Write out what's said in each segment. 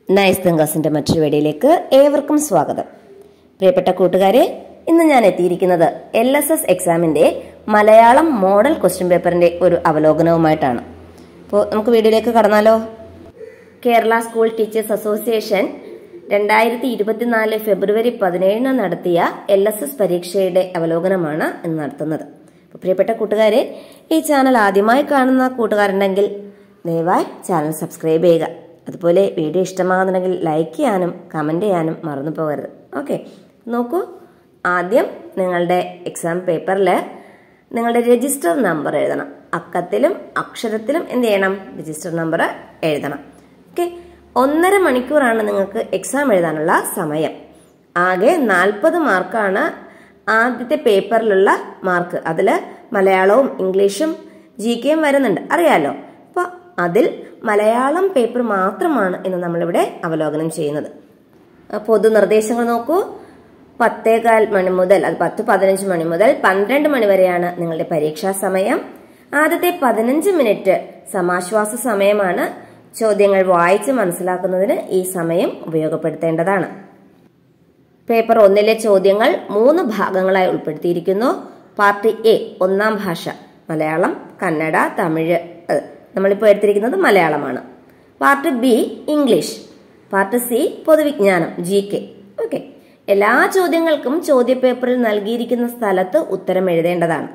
Nice തിങ്കേഴ്സിന്റെ മറ്റൊരു വീഡിയോയിലേക്ക് ഏവർക്കും സ്വാഗതം പ്രിയപ്പെട്ട കൂട്ടുകാരെ ഇന്ന് ഞാൻ എത്തിയിരിക്കുന്നത് എൽ എസ് എസ് എക്സാമിന്റെ മലയാളം മോഡൽ ക്വസ്റ്റ്യൻ പേപ്പറിന്റെ ഒരു അവലോകനവുമായിട്ടാണ് അപ്പോൾ നമുക്ക് വീഡിയോയിലേക്ക് കടന്നാലോ കേരള സ്കൂൾ ടീച്ചേഴ്സ് അസോസിയേഷൻ രണ്ടായിരത്തി ഇരുപത്തിനാല് ഫെബ്രുവരി പതിനേഴിന് നടത്തിയ എൽ എസ് എസ് പരീക്ഷയുടെ അവലോകനമാണ് ഇന്ന് നടത്തുന്നത് അപ്പോൾ പ്രിയപ്പെട്ട കൂട്ടുകാരെ ഈ ചാനൽ ആദ്യമായി കാണുന്ന കൂട്ടുകാരുണ്ടെങ്കിൽ ദയവായി ചാനൽ സബ്സ്ക്രൈബ് ചെയ്യുക അതുപോലെ വീഡിയോ ഇഷ്ടമാകുന്നുണ്ടെങ്കിൽ ലൈക്ക് ചെയ്യാനും കമൻറ്റ് ചെയ്യാനും മറന്നു പോകരുത് ഓക്കെ നോക്കൂ ആദ്യം നിങ്ങളുടെ എക്സാം പേപ്പറിൽ നിങ്ങളുടെ രജിസ്റ്റർ നമ്പർ എഴുതണം അക്കത്തിലും അക്ഷരത്തിലും എന്ത് ചെയ്യണം രജിസ്റ്റർ നമ്പർ എഴുതണം ഓക്കെ ഒന്നര മണിക്കൂറാണ് നിങ്ങൾക്ക് എക്സാം എഴുതാനുള്ള സമയം ആകെ നാൽപ്പത് മാർക്കാണ് ആദ്യത്തെ പേപ്പറിലുള്ള മാർക്ക് അതിൽ മലയാളവും ഇംഗ്ലീഷും ജി കെയും വരുന്നുണ്ട് അറിയാലോ അപ്പോൾ അതിൽ മലയാളം പേപ്പർ മാത്രമാണ് ഇന്ന് നമ്മളിവിടെ അവലോകനം ചെയ്യുന്നത് പൊതു നിർദ്ദേശങ്ങൾ നോക്കൂ പത്തേകാൽ മണി മുതൽ അത് പത്ത് പതിനഞ്ച് മണി മുതൽ പന്ത്രണ്ട് മണി വരെയാണ് നിങ്ങളുടെ പരീക്ഷാ സമയം ആദ്യത്തെ പതിനഞ്ച് മിനിറ്റ് സമാശ്വാസ സമയമാണ് ചോദ്യങ്ങൾ വായിച്ച് മനസ്സിലാക്കുന്നതിന് ഈ സമയം ഉപയോഗപ്പെടുത്തേണ്ടതാണ് പേപ്പർ ഒന്നിലെ ചോദ്യങ്ങൾ മൂന്ന് ഭാഗങ്ങളായി ഉൾപ്പെടുത്തിയിരിക്കുന്നു പാർട്ട് എ ഒന്നാം ഭാഷ മലയാളം കന്നഡ തമിഴ് നമ്മളിപ്പോൾ എടുത്തിരിക്കുന്നത് മലയാളമാണ് part B English part C പൊതുവിജ്ഞാനം ജി കെ ഓക്കെ എല്ലാ ചോദ്യങ്ങൾക്കും ചോദ്യപേപ്പറിൽ നൽകിയിരിക്കുന്ന സ്ഥലത്ത് ഉത്തരം എഴുതേണ്ടതാണ്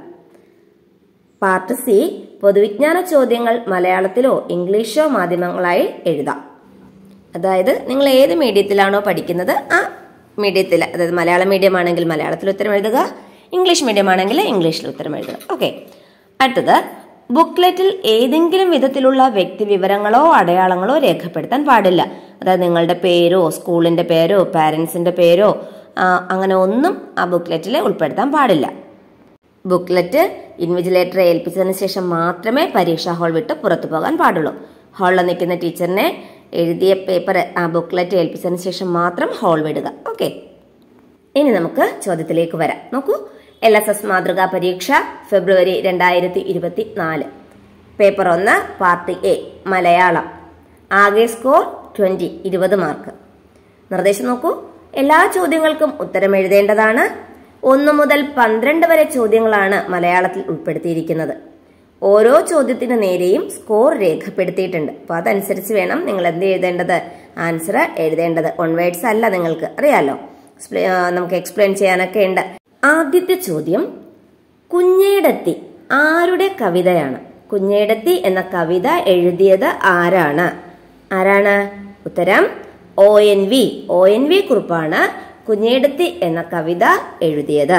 പാർട്ട് സി പൊതുവിജ്ഞാന ചോദ്യങ്ങൾ മലയാളത്തിലോ ഇംഗ്ലീഷോ മാധ്യമങ്ങളായി എഴുതാം അതായത് നിങ്ങൾ ഏത് മീഡിയത്തിലാണോ പഠിക്കുന്നത് ആ മീഡിയത്തിൽ അതായത് മലയാളം മീഡിയം ആണെങ്കിൽ മലയാളത്തിൽ ഉത്തരം എഴുതുക ഇംഗ്ലീഷ് മീഡിയം ആണെങ്കിൽ ഇംഗ്ലീഷിൽ ഉത്തരം എഴുതുക ഓക്കെ അടുത്തത് ബുക്ക്ലെറ്റിൽ ഏതെങ്കിലും വിധത്തിലുള്ള വ്യക്തി വിവരങ്ങളോ അടയാളങ്ങളോ രേഖപ്പെടുത്താൻ പാടില്ല അതായത് നിങ്ങളുടെ പേരോ സ്കൂളിന്റെ പേരോ പാരൻസിന്റെ പേരോ അങ്ങനെ ഒന്നും ആ ബുക്ക്ലെറ്റിൽ ഉൾപ്പെടുത്താൻ പാടില്ല ബുക്ക്ലെറ്റ് ഇൻവിജിലേറ്ററെ ഏൽപ്പിച്ചതിന് ശേഷം മാത്രമേ പരീക്ഷാ ഹാൾ വിട്ട് പുറത്തു പോകാൻ പാടുള്ളൂ ഹാളിൽ നിൽക്കുന്ന ടീച്ചറിനെ എഴുതിയ പേപ്പർ ആ ബുക്ക്ലെറ്റ് ഏൽപ്പിച്ചതിന് ശേഷം മാത്രം ഹാൾ വിടുക ഓക്കെ ഇനി നമുക്ക് ചോദ്യത്തിലേക്ക് വരാം നോക്കൂ എൽ എസ് എസ് മാതൃകാ പരീക്ഷ ഫെബ്രുവരി രണ്ടായിരത്തി ഇരുപത്തി നാല് പേപ്പർ ഒന്ന് പാർട്ട് എ മലയാളം ആകെ സ്കോർ ട്വന്റി ഇരുപത് മാർക്ക് നിർദ്ദേശം നോക്കൂ എല്ലാ ചോദ്യങ്ങൾക്കും ഉത്തരം എഴുതേണ്ടതാണ് ഒന്ന് മുതൽ പന്ത്രണ്ട് വരെ ചോദ്യങ്ങളാണ് മലയാളത്തിൽ ഉൾപ്പെടുത്തിയിരിക്കുന്നത് ഓരോ ചോദ്യത്തിന് നേരെയും സ്കോർ രേഖപ്പെടുത്തിയിട്ടുണ്ട് അപ്പോൾ അതനുസരിച്ച് വേണം നിങ്ങൾ എന്ത് എഴുതേണ്ടത് ആൻസർ എഴുതേണ്ടത് വൺ വേർഡ്സ് അല്ല നിങ്ങൾക്ക് അറിയാലോ നമുക്ക് എക്സ്പ്ലെയിൻ ചെയ്യാനൊക്കെ ഉണ്ട് ആദ്യത്തെ ചോദ്യം കുഞ്ഞേടത്തി ആരുടെ കവിതയാണ് കുഞ്ഞേടത്തി എന്ന കവിത എഴുതിയത് ആരാണ് ആരാണ് ഉത്തരം O N V O N V കുറിപ്പാണ് കുഞ്ഞേടത്തി എന്ന കവിത എഴുതിയത്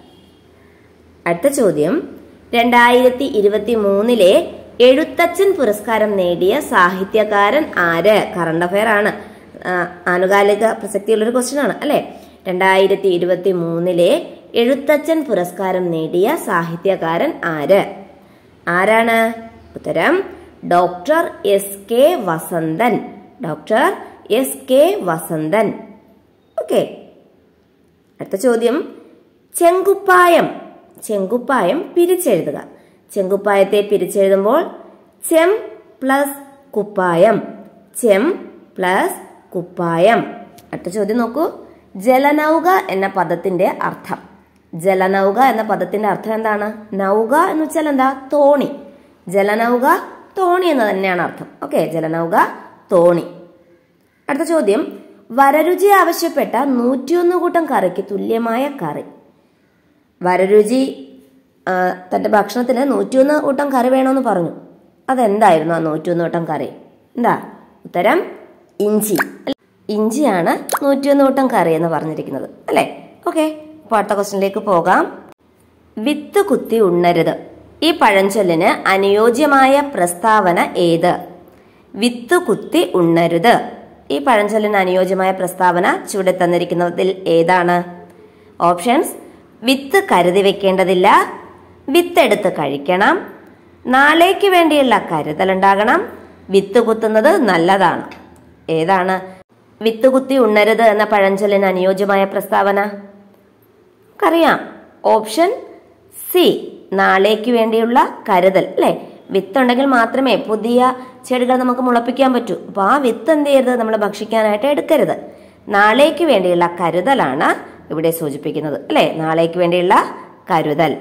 അടുത്ത ചോദ്യം രണ്ടായിരത്തി ഇരുപത്തി മൂന്നിലെ എഴുത്തച്ഛൻ പുരസ്കാരം നേടിയ സാഹിത്യകാരൻ ആര് കറണ്ട് അഫയർ ആണ് ആനുകാലിക പ്രസക്തിയുള്ളൊരു ക്വസ്റ്റ്യൻ ആണ് അല്ലെ രണ്ടായിരത്തി ഇരുപത്തി മൂന്നിലെ എഴുത്തച്ഛൻ പുരസ്കാരം നേടിയ സാഹിത്യകാരൻ ആര് ആരാണ് ഉത്തരം doctor S K Vasanthan doctor S K Vasanthan okay അടുത്ത ചോദ്യം ചെങ്കുപ്പായം ചെങ്കുപ്പായം പിരിച്ചെഴുതുക ചെങ്കുപ്പായത്തെ പിരിച്ചെഴുതുമ്പോൾ ചെം പ്ലസ് കുപ്പായം ചെം പ്ലസ് കുപ്പായം അടുത്ത ചോദ്യം നോക്കൂ ജലനൗക എന്ന പദത്തിന്റെ അർത്ഥം ജലനൗക എന്ന പദത്തിന്റെ അർത്ഥം എന്താണ് നൗക എന്ന് വെച്ചാൽ എന്താ തോണി ജലനൗക തോണി എന്ന് തന്നെയാണ് അർത്ഥം ഓക്കെ ജലനൗക തോണി അടുത്ത ചോദ്യം വരരുചി ആവശ്യപ്പെട്ട നൂറ്റിയൊന്ന് കൂട്ടം കറിക്ക് തുല്യമായ കറി വരരുചി തന്റെ ഭക്ഷണത്തിന് നൂറ്റിയൊന്ന് കൂട്ടം കറി വേണമെന്ന് പറഞ്ഞു അതെന്തായിരുന്നു ആ നൂറ്റിയൊന്ന് കൂട്ടം കറി എന്താ ഉത്തരം ഇഞ്ചി ഇഞ്ചിയാണ് നൂറ്റിയൊന്ന് കൂട്ടം കറി എന്ന് പറഞ്ഞിരിക്കുന്നത് അല്ലേ ഓക്കെ അപ്പോൾ അടുത്ത ക്വസ്റ്റിനിലേക്ക് പോകാം വിത്ത് കുത്തി ഉണ്ണരുത് ഈ പഴഞ്ചൊല്ലിന് അനുയോജ്യമായ പ്രസ്താവന ഏത് വിത്ത് കുത്തി ഉണ്ണരുത് ഈ പഴഞ്ചൊല്ലിന് അനുയോജ്യമായ പ്രസ്താവന ചുവടെ തന്നിരിക്കുന്നതിൽ ഏതാണ് ഓപ്ഷൻസ് വിത്ത് കരുതി വെക്കേണ്ടതില്ല വിത്തെടുത്ത് കഴിക്കണം നാളേക്ക് വേണ്ടിയുള്ള കരുതലുണ്ടാകണം വിത്ത് കുത്തുന്നത് നല്ലതാണ് ഏതാണ് വിത്ത് കുത്തി ഉണ്ണരുത് എന്ന പഴഞ്ചൊല്ലിന് അനുയോജ്യമായ പ്രസ്താവന അറിയാം ഓപ്ഷൻ സി നാളേക്ക് വേണ്ടിയുള്ള കരുതൽ അല്ലെ വിത്തുണ്ടെങ്കിൽ മാത്രമേ പുതിയ ചെടികൾ നമുക്ക് മുളപ്പിക്കാൻ പറ്റൂ അപ്പോൾ ആ വിത്ത് എന്ത് ചെയ്യരുത് നമ്മൾ ഭക്ഷിക്കാനായിട്ട് എടുക്കരുത് നാളേക്ക് വേണ്ടിയുള്ള കരുതലാണ് ഇവിടെ സൂചിപ്പിക്കുന്നത് അല്ലേ നാളേക്ക് വേണ്ടിയുള്ള കരുതൽ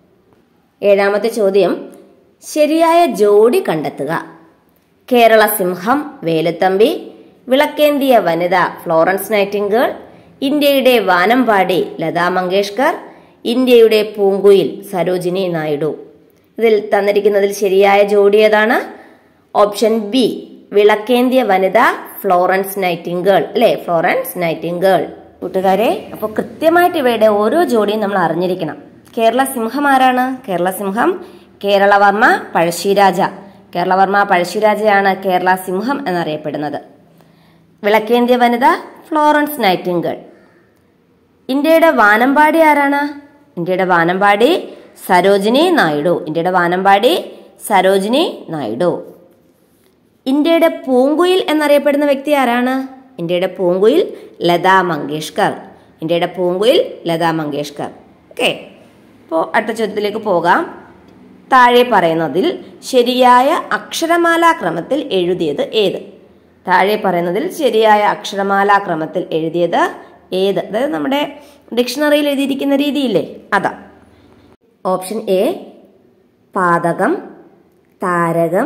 ഏഴാമത്തെ ചോദ്യം ശരിയായ ജോഡി കണ്ടെത്തുക കേരള സിംഹം വേലുത്തമ്പി വിളക്കേന്തിയ വനിത ഫ്ലോറൻസ് നൈറ്റിംഗേൾ ഇന്ത്യയുടെ വാനമ്പാടി ലതാ മങ്കേഷ്കർ ഇന്ത്യയുടെ പൂങ്കുയിൽ സരോജിനി നായിഡു ഇതിൽ തന്നിരിക്കുന്നതിൽ ശരിയായ ജോഡി ഏതാണ് ഓപ്ഷൻ ബി വിളക്കേന്തിയ വനിത ഫ്ലോറൻസ് നൈറ്റിംഗേൾ അല്ലെ ഫ്ലോറൻസ് നൈറ്റിംഗേൾ കൂട്ടുകാരെ അപ്പോൾ കൃത്യമായിട്ട് ഇവയുടെ ഓരോ ജോഡിയും നമ്മൾ അറിഞ്ഞിരിക്കണം കേരള സിംഹം ആരാണ് കേരള സിംഹം കേരളവർമ്മ പഴശ്ശിരാജ കേരളവർമ്മ പഴശ്ശിരാജയാണ് കേരള സിംഹം എന്നറിയപ്പെടുന്നത് വിളക്കേന്ത്യ വനിത ഫ്ലോറൻസ് നൈറ്റിംഗേൾ ഇന്ത്യയുടെ വാനമ്പാടി ആരാണ് ഇന്ത്യയുടെ വാനമ്പാടി സരോജിനി നായിഡു ഇന്ത്യയുടെ വാനമ്പാടി സരോജിനി നായിഡു ഇന്ത്യയുടെ പൂങ്കുയിൽ എന്നറിയപ്പെടുന്ന വ്യക്തി ആരാണ് ഇന്ത്യയുടെ പൂങ്കുയിൽ ലതാ മങ്കേഷ്കർ ഇന്ത്യയുടെ പൂങ്കുയിൽ ലതാ മങ്കേഷ്കർ ഓക്കെ അപ്പോൾ അടുത്ത ചോദ്യത്തിലേക്ക് പോകാം താഴെ പറയുന്നതിൽ ശരിയായ അക്ഷരമാലാ ക്രമത്തിൽ എഴുതിയത് ഏത് താഴെ പറയുന്നതിൽ ശരിയായ അക്ഷരമാലാ ക്രമത്തിൽ എഴുതിയത് ഏത് അതായത് നമ്മുടെ ഡിക്ഷണറിയിൽ എഴുതിയിരിക്കുന്ന രീതിയില്ലേ അതാ ഓപ്ഷൻ എ പാതകം താരകം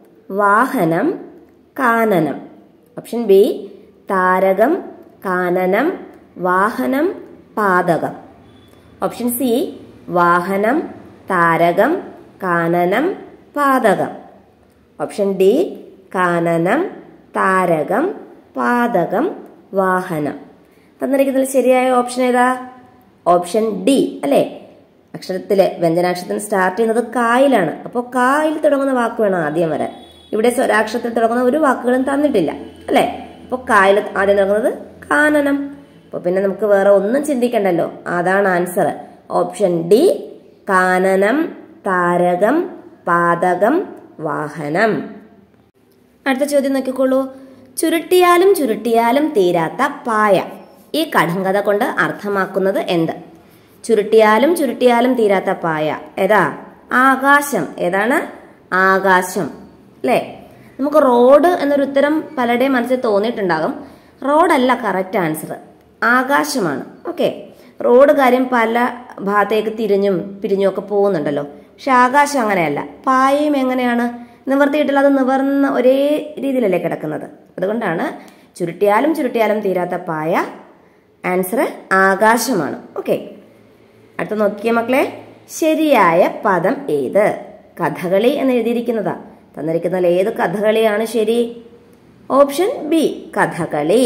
വാഹനം കാനനം ഓപ്ഷൻ ബി താരകം കാനനം വാഹനം പാതകം ഓപ്ഷൻ സി വാഹനം താരകം കാനനം പാതകം ഓപ്ഷൻ ഡി കാനനം താരകം പാതകം വാഹനം തന്നിരിക്കുന്നതിൽ ശരിയായ ഓപ്ഷൻ ഏതാ ഓപ്ഷൻ ഡി അല്ലേ അക്ഷരത്തിലെ വ്യഞ്ജനാക്ഷരത്തിന് സ്റ്റാർട്ട് ചെയ്യുന്നത് കായിലാണ് അപ്പോൾ കായിൽ തുടങ്ങുന്ന വാക്ക് വേണം ആദ്യം വരാൻ ഇവിടെ സ്വരാക്ഷരത്തിൽ തുടങ്ങുന്ന ഒരു വാക്കുകളും തന്നിട്ടില്ല അല്ലേ അപ്പോൾ കായിൽ ആദ്യം തുടങ്ങുന്നത് കാനനം അപ്പോൾ പിന്നെ നമുക്ക് വേറെ ഒന്നും ചിന്തിക്കണ്ടല്ലോ അതാണ് ആൻസർ ഓപ്ഷൻ ഡി കാനനം താരകം പാതകം വാഹനം അടുത്ത ചോദ്യം നോക്കിക്കോളൂ ചുരുട്ടിയാലും ചുരുട്ടിയാലും തീരാത്ത പായ ഈ കടങ്കഥ കൊണ്ട് അർത്ഥമാക്കുന്നത് എന്ത് ചുരുട്ടിയാലും ചുരുട്ടിയാലും തീരാത്ത പായ ഏതാ ആകാശം ഏതാണ് ആകാശം അല്ലേ നമുക്ക് റോഡ് എന്നൊരു ഉത്തരം പലരുടെയും മനസ്സിൽ തോന്നിയിട്ടുണ്ടാകും റോഡല്ല കറക്റ്റ് ആൻസർ ആകാശമാണ് ഓക്കെ റോഡ് കാര്യം പല ഭാഗത്തേക്ക് തിരിഞ്ഞും പിരിഞ്ഞും ഒക്കെ പോകുന്നുണ്ടല്ലോ പക്ഷെ ആകാശം അങ്ങനെയല്ല പായയും എങ്ങനെയാണ് നിവർത്തിയിട്ടില്ല അത് നിവർന്ന ഒരേ രീതിയിലല്ലേ കിടക്കുന്നത് അതുകൊണ്ടാണ് ചുരുട്ടിയാലും ചുരുട്ടിയാലും തീരാത്ത പായ ആൻസർ ആകാശമാണ് ഓക്കെ അടുത്ത നോക്കിയ മക്കളെ ശരിയായ പദം ഏത് കഥകളി എന്ന് എഴുതിയിരിക്കുന്നതാ തന്നിരിക്കുന്നതിൽ ഏത് കഥകളിയാണ് ശരി ഓപ്ഷൻ ബി കഥകളി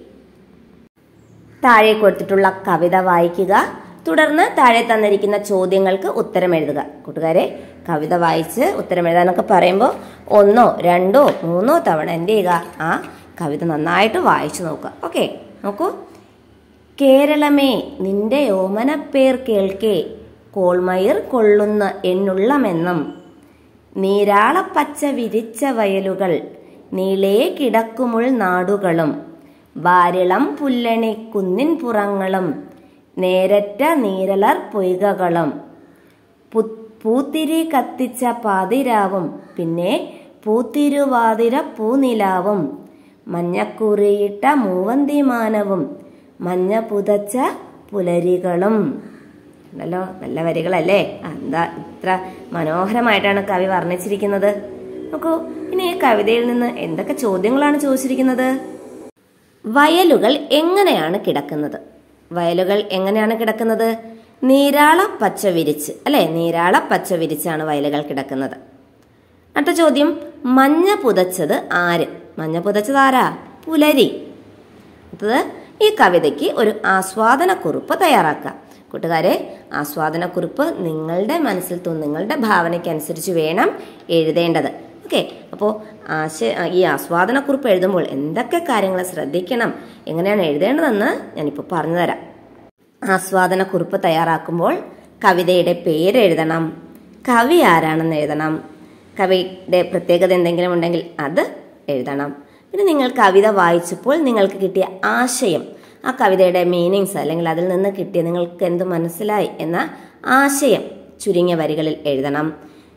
താഴെ കൊടുത്തിട്ടുള്ള കവിത വായിക്കുക തുടർന്ന് താഴെ തന്നിരിക്കുന്ന ചോദ്യങ്ങൾക്ക് ഉത്തരം എഴുതുക കൂട്ടുകാരെ കവിത വായിച്ച് ഉത്തരം എഴുതാനൊക്കെ പറയുമ്പോൾ ഒന്നോ രണ്ടോ മൂന്നോ തവണ എന്ത് ചെയ്യുക ആ കവിത നന്നായിട്ട് വായിച്ചു നോക്കുക ഓക്കെ നോക്കൂ കേരളമേ നിന്റെ ഓമനപ്പേർ കേൾക്കേ കോൾമയിർ കൊള്ളുന്ന എന്നുള്ളമെന്നും നീരാളപ്പച്ച വിരിച്ച വയലുകൾ നീളേ കിടക്കുമുൾ നാടുകളും വാരിളം പുല്ലണി കുന്നിൻ പുറങ്ങളും നേരറ്റ നീരലർ പൊയ്കകളും പു- പൂത്തിരി കത്തിച്ച പാതിരാവും പിന്നെ പൂത്തിരുവാതിര പൂനിലാവും മഞ്ഞക്കുറിയിട്ട മൂവന്തിമാനവും മഞ്ഞ പുതച്ച പുലരികളും ഉണ്ടല്ലോ നല്ല വരികളല്ലേ ആ, എന്താ ഇത്ര മനോഹരമായിട്ടാണ് കവി വർണ്ണിച്ചിരിക്കുന്നത് നോക്കൂ ഇനി ഈ കവിതയിൽ നിന്ന് എന്തൊക്കെ ചോദ്യങ്ങളാണ് ചോദിച്ചിരിക്കുന്നത് വയലുകൾ എങ്ങനെയാണ് കിടക്കുന്നത് വയലുകൾ എങ്ങനെയാണ് കിടക്കുന്നത് നീരാള പച്ച വിരിച്ച് അല്ലെ നീരാള പച്ച വിരിച്ചാണ് വയലുകൾ കിടക്കുന്നത് അടുത്ത ചോദ്യം മഞ്ഞ പുതച്ചത് ആര് മഞ്ഞ പുതച്ചത് ആരാ പുലരി അടുത്തത് ഈ കവിതയ്ക്ക് ഒരു ആസ്വാദനക്കുറിപ്പ് തയ്യാറാക്കാം കൂട്ടുകാരെ ആസ്വാദനക്കുറിപ്പ് നിങ്ങളുടെ മനസ്സിൽ തോന്നും നിങ്ങളുടെ ഭാവനയ്ക്കനുസരിച്ച് വേണം എഴുതേണ്ടത് ഓക്കെ അപ്പോൾ ആശയ ഈ ആസ്വാദനക്കുറിപ്പ് എഴുതുമ്പോൾ എന്തൊക്കെ കാര്യങ്ങൾ ശ്രദ്ധിക്കണം എങ്ങനെയാണ് എഴുതേണ്ടതെന്ന് ഞാനിപ്പോൾ പറഞ്ഞു തരാം ആസ്വാദനക്കുറിപ്പ് തയ്യാറാക്കുമ്പോൾ കവിതയുടെ പേര് എഴുതണം കവി ആരാണെന്ന് എഴുതണം കവിയുടെ പ്രത്യേകത എന്തെങ്കിലും ഉണ്ടെങ്കിൽ അത് എഴുതണം പിന്നെ നിങ്ങൾ കവിത വായിച്ചപ്പോൾ നിങ്ങൾക്ക് കിട്ടിയ ആശയം ആ കവിതയുടെ മീനിങ്സ് അല്ലെങ്കിൽ അതിൽ നിന്ന് കിട്ടിയ നിങ്ങൾക്ക് എന്ത് മനസ്സിലായി എന്ന ആശയം ചുരുങ്ങിയ വരികളിൽ എഴുതണം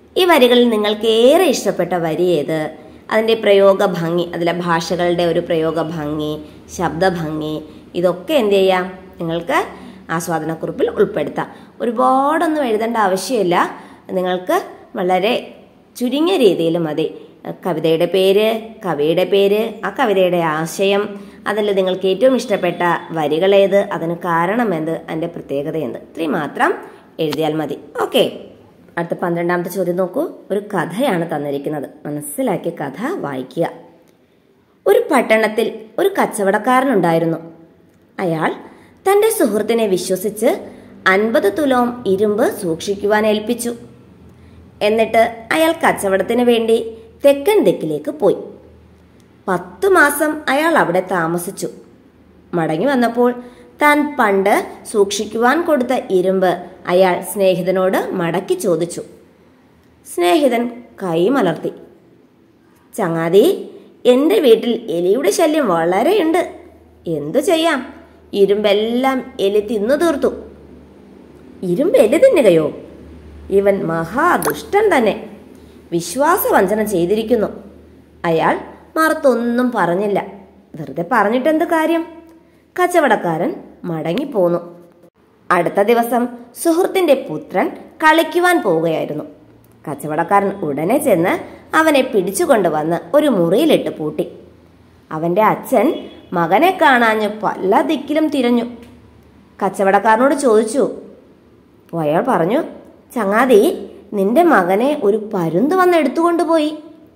ഈ വരികളിൽ നിങ്ങൾക്ക് ഏറെ ഇഷ്ടപ്പെട്ട വരി ഏത് അതിൻ്റെ പ്രയോഗ ഭംഗി അതിലെ ഭാഷകളുടെ ഒരു പ്രയോഗ ഭംഗി ശബ്ദ ഭംഗി ഇതൊക്കെ എന്ത് ചെയ്യാം നിങ്ങൾക്ക് ആസ്വാദനക്കുറിപ്പിൽ ഉൾപ്പെടുത്താം ഒരുപാടൊന്നും എഴുതേണ്ട ആവശ്യമില്ല നിങ്ങൾക്ക് വളരെ ചുരുങ്ങിയ രീതിയിൽ മതി കവിതയുടെ പേര് കവിയുടെ പേര് ആ കവിതയുടെ ആശയം അതിൽ നിങ്ങൾക്ക് ഏറ്റവും ഇഷ്ടപ്പെട്ട വരികളേത് അതിന് കാരണമെന്ത് അതിൻ്റെ പ്രത്യേകത എന്ത് ഇത്രയും മാത്രം എഴുതിയാൽ മതി ഓക്കെ അടുത്ത പന്ത്രണ്ടാമത്തെ ചോദ്യം നോക്കൂ ഒരു കഥയാണ് തന്നിരിക്കുന്നത് മനസ്സിലാക്കിയ കഥ വായിക്കുക ഒരു പട്ടണത്തിൽ ഒരു കച്ചവടക്കാരനുണ്ടായിരുന്നു അയാൾ തന്റെ സുഹൃത്തിനെ വിശ്വസിച്ച് അൻപത് തുലോം ഇരുമ്പ് സൂക്ഷിക്കുവാൻ ഏൽപ്പിച്ചു എന്നിട്ട് അയാൾ കച്ചവടത്തിന് വേണ്ടി തെക്കൻ ദിക്കിലേക്ക് പോയി പത്തു മാസം അയാൾ അവിടെ താമസിച്ചു മടങ്ങി വന്നപ്പോൾ താൻ പണ്ട് സൂക്ഷിക്കുവാൻ കൊടുത്ത ഇരുമ്പ് അയാൾ സ്നേഹിതനോട് മടക്കി ചോദിച്ചു സ്നേഹിതൻ കൈമലർത്തി ചങ്ങാതി എൻ്റെ വീട്ടിൽ എലിയുടെ ശല്യം വളരെയുണ്ട് എന്തു ചെയ്യാം ഇരുമ്പെല്ലാം എലി തിന്നു തീർത്തു ഇരുമ്പ് എലി തിന്നുകയോ ഇവൻ മഹാദുഷ്ടൻ തന്നെ വിശ്വാസവഞ്ചന ചെയ്തിരിക്കുന്നു അയാൾ മറുത്തൊന്നും പറഞ്ഞില്ല വെറുതെ പറഞ്ഞിട്ടെന്ത് കാര്യം കച്ചവടക്കാരൻ മടങ്ങിപ്പോന്നു അടുത്ത ദിവസം സുഹൃത്തിന്റെ പുത്രൻ കളിക്കുവാൻ പോവുകയായിരുന്നു കച്ചവടക്കാരൻ ഉടനെ ചെന്ന് അവനെ പിടിച്ചുകൊണ്ടുവന്ന് ഒരു മുറിയിലിട്ട് പൂട്ടി അവന്റെ അച്ഛൻ മകനെ കാണാഞ്ഞ് പല ദിക്കിലും തിരഞ്ഞു കച്ചവടക്കാരനോട് ചോദിച്ചു അപ്പോൾ അയാൾ പറഞ്ഞു ചങ്ങാതി നിന്റെ മകനെ ഒരു പരുന്ത് വന്ന് എടുത്തുകൊണ്ടുപോയി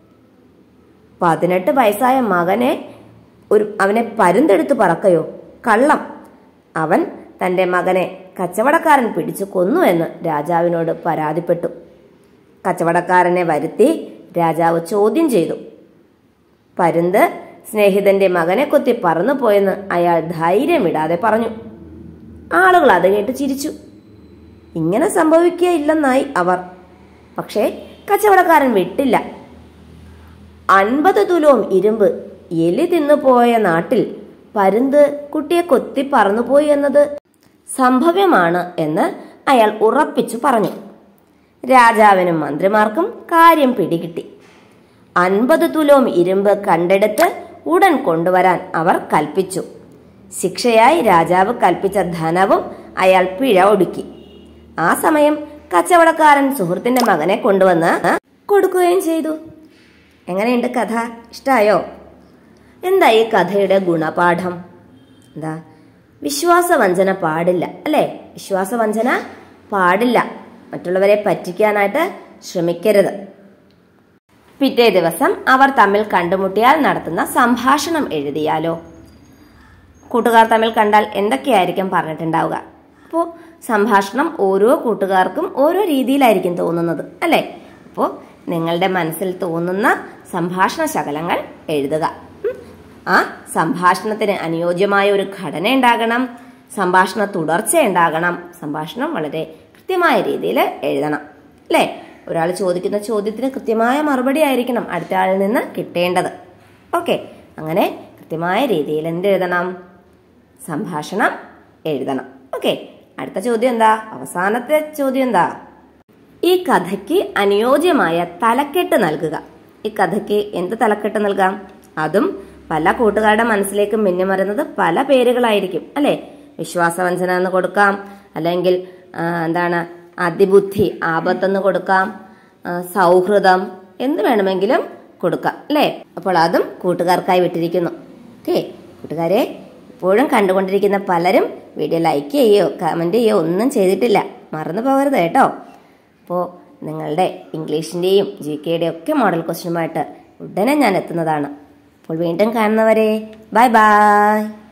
പതിനെട്ട് വയസ്സായ മകനെ ഒരു അവനെ പരുന്തെടുത്ത് പറക്കയോ കള്ളം അവൻ തന്റെ മകനെ കച്ചവടക്കാരൻ പിടിച്ചു കൊന്നു എന്ന് രാജാവിനോട് പരാതിപ്പെട്ടു കച്ചവടക്കാരനെ വരുത്തി രാജാവ് ചോദ്യം ചെയ്തു പരുന്ത് സ്നേഹിതന്റെ മകനെ കൊത്തി പറന്നുപോയെന്ന് അയാൾ ധൈര്യം വിടാതെ പറഞ്ഞു ആളുകൾ അത് കേട്ട് ചിരിച്ചു ഇങ്ങനെ സംഭവിക്കുകയില്ലെന്നായി അവർ പക്ഷേ കച്ചവടക്കാരൻ വിട്ടില്ല അൻപത് തുലോം ഇരുമ്പ് എലി തിന്നുപോയ നാട്ടിൽ പരുന്ത് കുട്ടിയെ കൊത്തി പറന്നുപോയി എന്നത് സംഭവ്യമാണ് എന്ന് അയാൾ ഉറപ്പിച്ചു പറഞ്ഞു രാജാവിനും മന്ത്രിമാർക്കും കാര്യം പിടികിട്ടി അൻപത് തുലോം ഇരുമ്പ് കണ്ടെടുത്ത് ഉടൻ കൊണ്ടുവരാൻ അവർ കൽപ്പിച്ചു ശിക്ഷയായി രാജാവ് കൽപ്പിച്ച ധനവും അയാൾ പിഴ ഒടുക്കി ആ സമയം കച്ചവടക്കാരൻ സുഹൃത്തിന്റെ മകനെ കൊണ്ടുവന്ന് കൊടുക്കുകയും ചെയ്തു എങ്ങനെയുണ്ട് കഥ ഇഷ്ടായോ എന്താ ഈ കഥയുടെ ഗുണപാഠം എന്താ വിശ്വാസവഞ്ചന പാടില്ല അല്ലേ വിശ്വാസവഞ്ചന പാടില്ല മറ്റുള്ളവരെ പറ്റിക്കാനായിട്ട് ശ്രമിക്കരുത് പിറ്റേ ദിവസം അവർ തമ്മിൽ കണ്ടുമുട്ടിയാൽ നടത്തുന്ന സംഭാഷണം എഴുതിയാലോ കൂട്ടുകാർ തമ്മിൽ കണ്ടാൽ എന്തൊക്കെയായിരിക്കും പറഞ്ഞിട്ടുണ്ടാവുക അപ്പോൾ സംഭാഷണം ഓരോ കൂട്ടുകാർക്കും ഓരോ രീതിയിലായിരിക്കും തോന്നുന്നത് അല്ലേ അപ്പോൾ നിങ്ങളുടെ മനസ്സിൽ തോന്നുന്ന സംഭാഷണ ശകലങ്ങൾ എഴുതുക ഉം. ആ സംഭാഷണത്തിന് അനുയോജ്യമായ ഒരു ഘടന ഉണ്ടാകണം സംഭാഷണ തുടർച്ച ഉണ്ടാകണം സംഭാഷണം വളരെ കൃത്യമായ രീതിയിൽ എഴുതണം അല്ലേ ഒരാൾ ചോദിക്കുന്ന ചോദ്യത്തിന് കൃത്യമായ മറുപടി ആയിരിക്കണം അടുത്ത ആളിൽ നിന്ന് കിട്ടേണ്ടത് ഓക്കെ അങ്ങനെ കൃത്യമായ രീതിയിൽ എന്ത് എഴുതണം സംഭാഷണം എഴുതണം ഓക്കെ അടുത്ത ചോദ്യം എന്താ അവസാനത്തെ ചോദ്യം എന്താ ഈ കഥയ്ക്ക് അനുയോജ്യമായ തലക്കെട്ട് നൽകുക ഈ കഥയ്ക്ക് എന്ത് തലക്കെട്ട് നൽകാം അതും പല കൂട്ടുകാരുടെ മനസ്സിലേക്ക് മിന്നിമറുന്നത് പല പേരുകളായിരിക്കും അല്ലെ വിശ്വാസവഞ്ചന എന്ന് കൊടുക്കാം അല്ലെങ്കിൽ ആ, എന്താണ് അതിബുദ്ധി ആപത്തെന്ന് കൊടുക്കാം ആ, സൗഹൃദം എന്ത് വേണമെങ്കിലും കൊടുക്കാം അല്ലേ അപ്പോൾ അതും കൂട്ടുകാർക്കായി വിട്ടിരിക്കുന്നു ഓക്കെ കൂട്ടുകാരെ ഇപ്പോഴും കണ്ടുകൊണ്ടിരിക്കുന്ന പലരും വീഡിയോ ലൈക്ക് ചെയ്യോ കമന്റ് ചെയ്യോ ഒന്നും ചെയ്തിട്ടില്ല മറന്നു പോകരുത് കേട്ടോ അപ്പോൾ നിങ്ങളുടെ ഇംഗ്ലീഷിൻ്റെയും ജി കെയുടെയും ഒക്കെ മോഡൽ ക്വസ്റ്റ്യനുമായിട്ട് ഉടനെ ഞാൻ എത്തുന്നതാണ് അപ്പോൾ വീണ്ടും കാണുന്നവരെ ബൈ ബൈ